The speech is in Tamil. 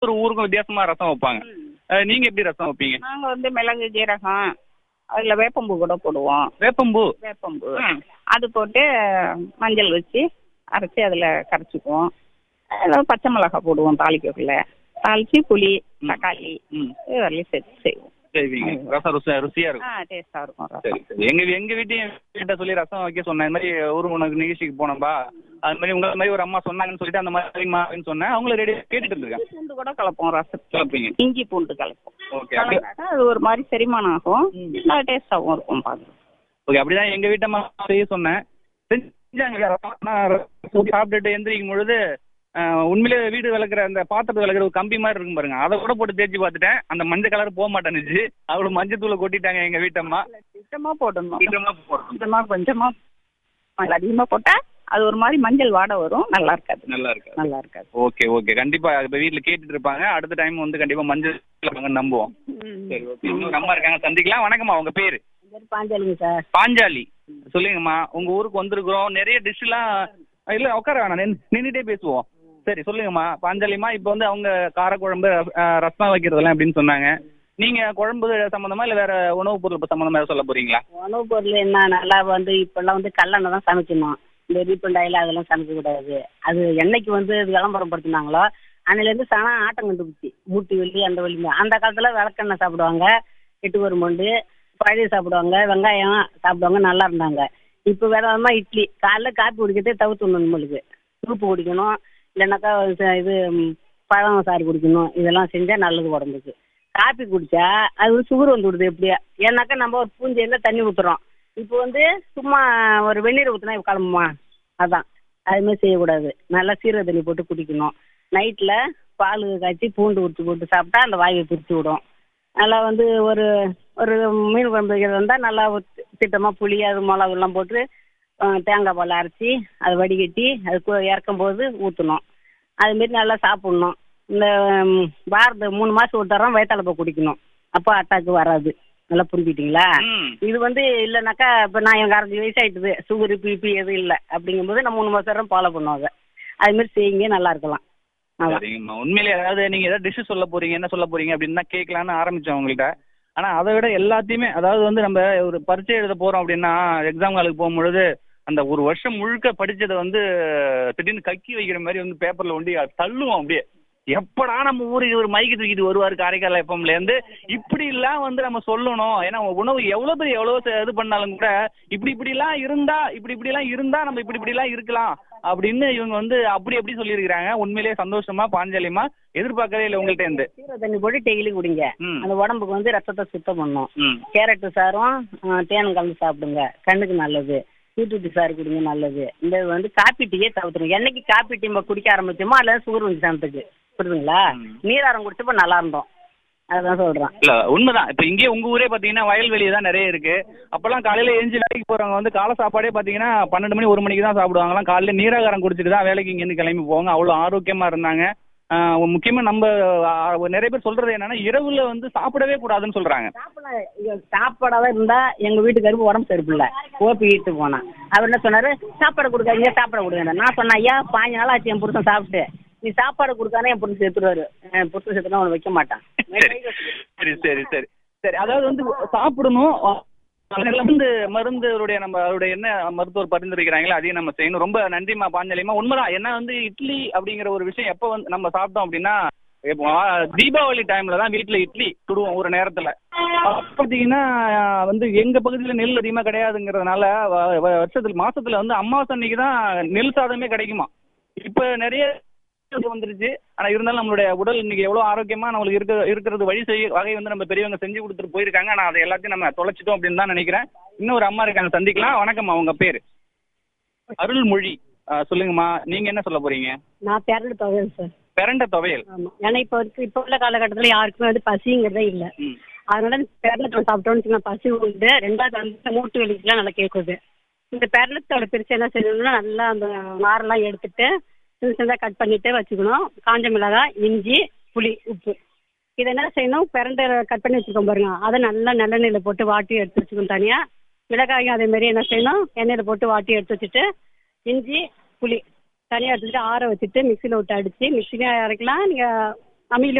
ஒவ்வொரு ஊருக்கும் வித்தியாசமா ரசம் வைப்பாங்க அஹ், நீங்க எப்படி ரசம் வைப்பீங்க நாங்க வந்து மிளகு ஜீரகம் அதுல வேப்பம்பூ கூட போடுவோம் வேப்பம்பூ வேப்பம்பூ ம். அது போட்டு மஞ்சள் வச்சு அரைச்சி அதுல கரைச்சிக்குவோம் அதில் பச்சை மிளகாய் போடுவோம் தாளிக்கக்குள்ள தாளிச்சு புளி தக்காளி ம் இது வரலையும் சேர்த்து செய்வோம் சரிங்க ரசம் ருசி ருசியா ஆ இருக்கும் டேஸ்டா இருக்கும் ரசம். சரி சரி எங்க எங்க வீட்டையும் கிட்ட சொல்லி ரசம் வைக்க சொன்னேன் இந்த மாதிரி ஒரு உனக்கு நிகழ்ச்சிக்கு போனோம்பா அது மாதிரி உங்களை மாதிரி ஒரு அம்மா சொன்னாங்கன்னு சொல்லிட்டு அந்த மாதிரி அப்படின்னு சொன்னேன் அவங்கள ரெடி கேட்டுட்டு இருந்திருக்கேன் பூண்டு கூட கலப்போம் ரசத்துக்கு கலப்பீங்க இஞ்சி பூண்டு கலப்போம் ஓகே அப்படி கலந்தாக்கா அது ஒரு மாதிரி செரிமானம் ஆகும் ம். நல்லா டேஸ்டாகவும் இருக்கும் பார்க்க ஓகே அப்படிதான் எங்க வீட்டம்மா செய்ய சொன்னேன் செஞ்சாங்க ரசம். நான் ரசம் சாப்பிட்டுட்டு எந்திரிக்கும் பொழுது அஹ், உண்மையிலே வீடு விளக்குற அந்த பாத்திரத்தை விளக்குற ஒரு கம்பி மாதிரி இருக்கும் பாருங்க அதை கூட போட்டு தேய்ச்சி பார்த்துட்டேன் அந்த மஞ்சள் கலர் போக மாட்டேனுச்சு அவ்வளவு மஞ்சள் தூளை கொட்டிட்டாங்க எங்க வீட்டம்மா திட்டமாக போடணும் சீக்கிரமா போடணும். திட்டமாக கொஞ்சமாக அதிகமாக போட்டால் அது ஒரு மாதிரி மஞ்சள் வாடை வரும் நல்லா இருக்காது நல்லா இருக்கு நல்லா இருக்காது ஓகே ஓகே கண்டிப்பா இப்ப வீட்ல கேட்டுட்டு இருப்பாங்க அடுத்த டைம் வந்து கண்டிப்பா மஞ்சள் இருப்பாங்கன்னு நம்புவோம் சரி ஓகே இன்னொரு அம்மா இருக்காங்க சந்திக்கலாம் வணக்கம்மா உங்க பேரு பாஞ்சாலிங்க சார் பாஞ்சாலி சொல்லுங்கம்மா உங்க ஊருக்கு வந்திருக்கிறோம் நிறைய டிஷ் எல்லாம் இல்ல உட்கார வேணாம் நின்னு- நின்னுட்டே பேசுவோம் சரி சொல்லுங்கம்மா பாஞ்சாலிம்மா இப்போ வந்து அவங்க காரக்குழம்பு அஹ், ரசம் வைக்கிறதெல்லாம் எப்படின்னு சொன்னாங்க நீங்க குழம்பு சம்பந்தமா இல்ல வேற உணவுப் பொருள் சம்பந்தமா ஏதாவது சொல்ல போறீங்களா உணவுப் பொருள் என்ன நல்லா வந்து இப்பெல்லாம் வந்து கல்லெண்ணெய் தான் சமைக்கணும் இந்த ரீஃபண்ட் அதெல்லாம் சமைக்கக்கூடாது அது என்னைக்கு வந்து இது விளம்பரம் படுத்தினாங்களோ அன்னையிலேருந்து சனம் ஆட்டம் கண்டுபிடிச்சி மூட்டி வலி அந்த வலிங்க அந்த காலத்தில் விளக்கெண்ணெய் சாப்பிடுவாங்க எட்டு ஒரு மொண்டு பழைய சாப்பிடுவாங்க வெங்காயம் சாப்பிடுவாங்க நல்லா இருந்தாங்க இப்போ வேற விதமாக இட்லி காலைல காப்பி குடிக்கிறதே தவிர்த்துணும் நம்மளுக்கு சூப்பு குடிக்கணும் இல்லைன்னாக்கா ச- இது ம், பழம் சாறு குடிக்கணும் இதெல்லாம் செஞ்சால் நல்லது உடம்புக்கு காப்பி குடிச்சா அது வந்து சுகர் வந்து விடுது எப்படியா ஏன்னாக்கா நம்ம ஒரு பூஞ்சையில் தண்ணி ஊற்றுறோம் இப்போ வந்து சும்மா ஒரு வெந்நீர் ஊற்றினா கிளம்புமா அதான் அதுமாதிரி செய்யக்கூடாது நல்லா சீரக தண்ணி போட்டு குடிக்கணும் நைட்டில் பால் காய்ச்சி பூண்டு ஊற்றி போட்டு சாப்பிட்டா அந்த வாயை பிரித்து விடும் நல்லா வந்து ஒரு ஒரு மீன் குழம்பு வைக்கிறது இருந்தால் நல்லா திட்டமாக புளி அது மிளகுலாம் போட்டு அஹ், தேங்காய் பால் அரைச்சி அதை வடிகட்டி அது கு- இறக்கும் போது ஊற்றணும் அதுமாரி நல்லா சாப்பிட்ணும் இந்த ம், வாரத்து மூணு மாதம் ஒரு தரம் வயத்தாளப்பை குடிக்கணும் அப்போ அட்டாக்கு வராது நல்லா புரிஞ்சுக்கிட்டீங்களா ம் இது வந்து இல்லைனாக்கா இப்போ நான் எனக்கு அரைஞ்சி வயசு ஆயிட்டுது சுகரு பிபி எதுவும் இல்லை அப்படிங்கும்போது நான் மூணு மாதம் வரை ஃபாலோ பண்ணுவாங்க அதுமாரி செய்யுங்க நல்லா இருக்கலாம் அதான் சரிங்கம்மா உண்மையிலே அதாவது நீங்க ஏதாவது டிஷ் சொல்ல போறீங்க என்ன சொல்ல போறீங்க அப்படின்னு தான் கேட்கலான்னு ஆரம்பிச்சோம் உங்கள்கிட்ட ஆனா அதை விட எல்லாத்தையுமே அதாவது வந்து நம்ம ஒரு பரீட்சை எழுத போறோம் அப்படின்னா எக்ஸாம் ஹாலுக்கு போகும்பொழுது அந்த ஒரு வருஷம் முழுக்க படிச்சதை வந்து திடீர்னு கக்கி வைக்கிற மாதிரி வந்து பேப்பர்ல ஒண்டி தள்ளுவோம் அப்படியே எப்படா நம்ம ஊருக்கு ஒரு மைக்கு தூக்கிட்டு வருவார் காரைக்கால் எஃப்எம்ல இருந்து இப்படி எல்லாம் வந்து நம்ம சொல்லணும் ஏன்னா உணவு எவ்வளவு பெரிய எவ்வளவு ச- இது பண்ணாலும் கூட இப்படி இப்படி எல்லாம் இருந்தா இப்படி இப்படி எல்லாம் இருந்தா நம்ம இப்படி இப்படி எல்லாம் இருக்கலாம் அப்படின்னு இவங்க வந்து அப்படி எப்படி சொல்லியிருக்கிறாங்க உண்மையிலேயே சந்தோஷமா பாஞ்சாலியமா எதிர்பார்க்கவே இல்லை உங்கள்ட்ட இருந்து சீரக தண்ணி போட்டு டெய்லி குடிங்க ம் அந்த உடம்புக்கு வந்து ரத்தத்தை சுத்தம் பண்ணும் ம் கேரட்டு சாரும் ஆ, தேனும் கலந்து சாப்பிடுங்க கண்ணுக்கு நல்லது பீட்ரூட் சாறு குடிங்க நல்லது இந்த இது வந்து காப்பி டீயே தவிர்த்துருங்க என்னைக்கு காப்பி டீ நம்ம குடிக்க ஆரம்பிச்சோமோ அதில் சுகர் வந்து சனத்துக்கு புரியுதுங்களா ம். நீராரம் குடிச்சப்போ நல்லா இருந்தோம் அதுதான் சொல்கிறேன் இல்ல உண்மைதான் இப்ப இங்கே உங்க ஊரே பாத்தீங்கன்னா வயல்வெளி தான் நிறைய இருக்கு அப்பெல்லாம் காலையில எழுந்து வேலைக்கு போறவங்க வந்து காலை சாப்பாடே பாத்தீங்கன்னா பன்னெண்டு மணி ஒரு மணிக்கு தான் சாப்பிடுவாங்களாம் காலையில நீராகாரம் குடிச்சிட்டு தான் வேலைக்கு இங்க இருந்து கிளம்பி போவாங்க அவ்வளவு ஆரோக்கியமா இருந்தாங்க ஆஹ் முக்கியமா நம்ம ஆஹ் நிறைய பேர் சொல்றது என்னன்னா இரவுல வந்து சாப்பிடவே கூடாதுன்னு சொல்றாங்க சாப்பிட சாப்பாடாக இருந்தால் எங்கள் வீட்டுக்காருக்கு உடம்பு சரிப்பில்லை ஓப்பி இட்டு போனான் அவர் என்ன சொன்னார் சாப்பாடு கொடுக்காதீங்க சாப்பாடு கொடுங்க நான் சொன்னேன் ஐயா பாஞ்சு நாள் ஆச்சு என் புருஷன் சாப்பிட்டு நீ சாப்பாடு கொடுக்கானே என் புருஷன் செத்துருவாரு என் புருஷன் செத்துனா அவனை வைக்க மாட்டான் சரி சரி சரி சரி சரி அதாவது வந்து சாப்பிடணும் அதுல வந்து மருந்துடைய நம்ம அவருடைய என்ன மருத்துவர் பரிந்துரைக்கிறாங்களோ அதையும் நம்ம செய்யணும் ரொம்ப நன்றிமா பாஞ்சலியமா உண்மைதான் ஏன்னா வந்து இட்லி அப்படிங்கிற ஒரு விஷயம் எப்போ வந்து நம்ம சாப்பிட்டோம் அப்படின்னா இப்போ ஆ, தீபாவளி டைம்ல தான் வீட்ல இட்லி சுடுவோம் ஒரு நேரத்துல அப்ப பாத்தீங்கன்னா வந்து எங்க பகுதியில நெல் அதிகமா கிடையாதுங்கிறதுனால வ- வ- வருஷத்துல மாசத்துல வந்து அமாவாசை அன்னைக்கு தான் நெல் சாதமே கிடைக்குமா இப்ப நிறைய இது வந்துருச்சு ஆனா இருந்தாலும் நம்மளுடைய உடல் இன்னைக்கு எவ்வளவு ஆரோக்கியமா நம்மளுக்கு இருக்க இருக்கிறது வழி செய்ய வகை வந்து நம்ம பெரியவங்க செஞ்சு கொடுத்துட்டு போயிருக்காங்க ஆனா அதை எல்லாத்தையும் நம்ம தொலைச்சிட்டோம் அப்படின்னு தான் நினைக்கிறேன் இன்னொரு அம்மா இருக்காங்க சந்திக்கலாம் வணக்கம்மா உங்க பேரு அருள்மொழி ஆ, சொல்லுங்கம்மா நீங்க என்ன சொல்ல போறீங்க நான் பிறந்த துவையல் சார் பிரண்ட துவையல் ஆமாம் ஏன்னா இப்போ இருக்கு இப்போ உள்ள காலகட்டத்தில் யாருக்குமே வந்து பசிங்கிறதே இல்லை ம். அதனால பெரலத்தோட சாப்பிட்டோம்னு வச்சுக்கோங்க, பசி உண்டு ரெண்டாவது வந்து மூட்டு வலிக்குலாம் நல்லா கேட்குது இந்த பெரலத்தோட பிரிச்சு என்ன செய்யணும்னா நல்லா அந்த நாரெல்லாம் எடுத்துட்டு சின்ன சின்னதாக கட் பண்ணிட்டு வச்சுக்கணும் காஞ்ச மிளகாய் இஞ்சி புளி உப்பு இதை என்ன செய்யணும் பிரண்டை கட் பண்ணி வச்சுருக்கோம் பாருங்க அதை நல்லா நல்லெண்ணெயில் போட்டு வாட்டி எடுத்து வச்சுக்கணும் தனியாக மிளகாயும் அதே மாதிரி என்ன செய்யணும் எண்ணெயில் போட்டு வாட்டி எடுத்து வச்சுட்டு இஞ்சி புளி தனியாக எடுத்துட்டு ஆற வச்சுட்டு மிக்சியில் விட்டு அடித்து மிக்சிலையும் அரைக்கலாம் நீங்கள் அம்மியில